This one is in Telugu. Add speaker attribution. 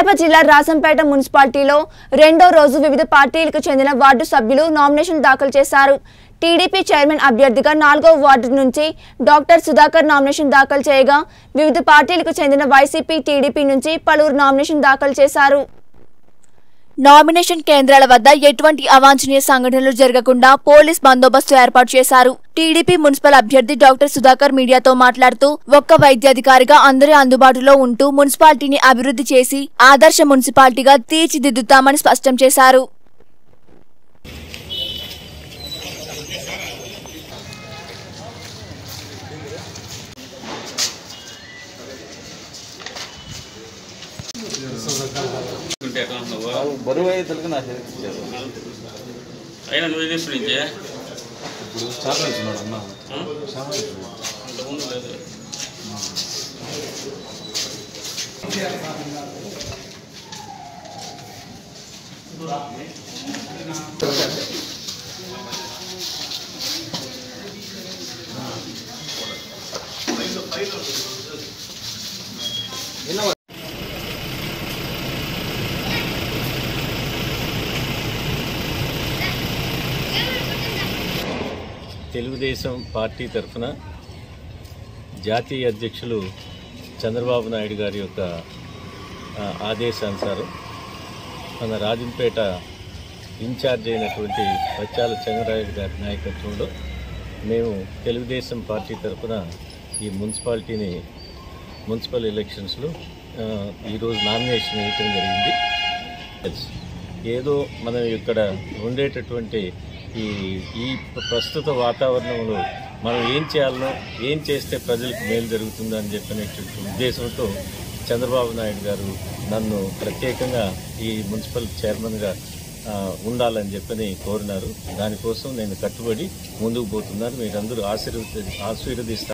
Speaker 1: కడప జిల్లా రాజంపేట మున్సిపాలిటీలో రెండో రోజు వివిధ పార్టీలకు చెందిన వార్డు సభ్యులు నామినేషన్ దాఖలు చేశారు టీడీపీ చైర్మన్ అభ్యర్థిగా నాలుగో వార్డు నుంచి డాక్టర్ సుధాకర్ నామినేషన్ దాఖలు చేయగా వివిధ పార్టీలకు చెందిన వైసీపీ టీడీపీ నుంచి పలువురు నామినేషన్ దాఖలు చేశారు నామినేషన్ కేంద్రాల వద్ద ఎటువంటి అవాంఛనీయ సంఘటనలు జరగకుండా పోలీస్ బందోబస్తు ఏర్పాటు చేశారు టీడీపీ మున్సిపల్ అభ్యర్థి డాక్టర్ సుధాకర్ మీడియాతో మాట్లాడుతూ ఒక్క వైద్యాధికారిగా అందరి అందుబాటులో ఉంటూ మున్సిపాలిటీని అభివృద్ధి చేసి ఆదర్శ మున్సిపాలిటీగా తీర్చిదిద్దుతామని స్పష్టం చేశారు
Speaker 2: ఉంటే ఎట్లా ఉన్నావు
Speaker 3: బరువు అయ్యేతలకు నా చేతికి ఇచ్చారు
Speaker 2: అయినా నువ్వు ఇది ఎప్పటి నుంచే
Speaker 3: ఇప్పుడు చాలా ఇచ్చినాడు అన్న
Speaker 2: ఆ?
Speaker 3: చాలా ఇచ్చినాడు
Speaker 2: అంతకుముందు లేదు
Speaker 4: తెలుగుదేశం పార్టీ తరఫున జాతీయ అధ్యక్షులు చంద్రబాబు నాయుడు గారి యొక్క ఆ, ఆదేశానుసారం మన రాజంపేట ఇన్ఛార్జ్ అయినటువంటి బచ్చాల చంద్రరాయుడు గారి నాయకత్వంలో మేము తెలుగుదేశం పార్టీ తరఫున ఈ మున్సిపాలిటీని మున్సిపల్ ఎలక్షన్స్లో ఆ, ఈరోజు నామినేషన్ వేయటం జరిగింది తెలుసు. ఏదో మనం ఇక్కడ ఉండేటటువంటి ఈ ఈ ప్రస్తుత వాతావరణంలో మనం ఏం చేయాలనో ఏం చేస్తే ప్రజలకు మేలు జరుగుతుందో అని చెప్పినటువంటి ఉద్దేశంతో చంద్రబాబు నాయుడు గారు నన్ను ప్రత్యేకంగా ఈ మున్సిపల్ చైర్మన్గా ఆ, ఉండాలని చెప్పని కోరినారు దానికోసం నేను కట్టుబడి ముందుకు పోతున్నాను మీరందరూ ఆశీర్వది ఆశీర్వదిస్తారు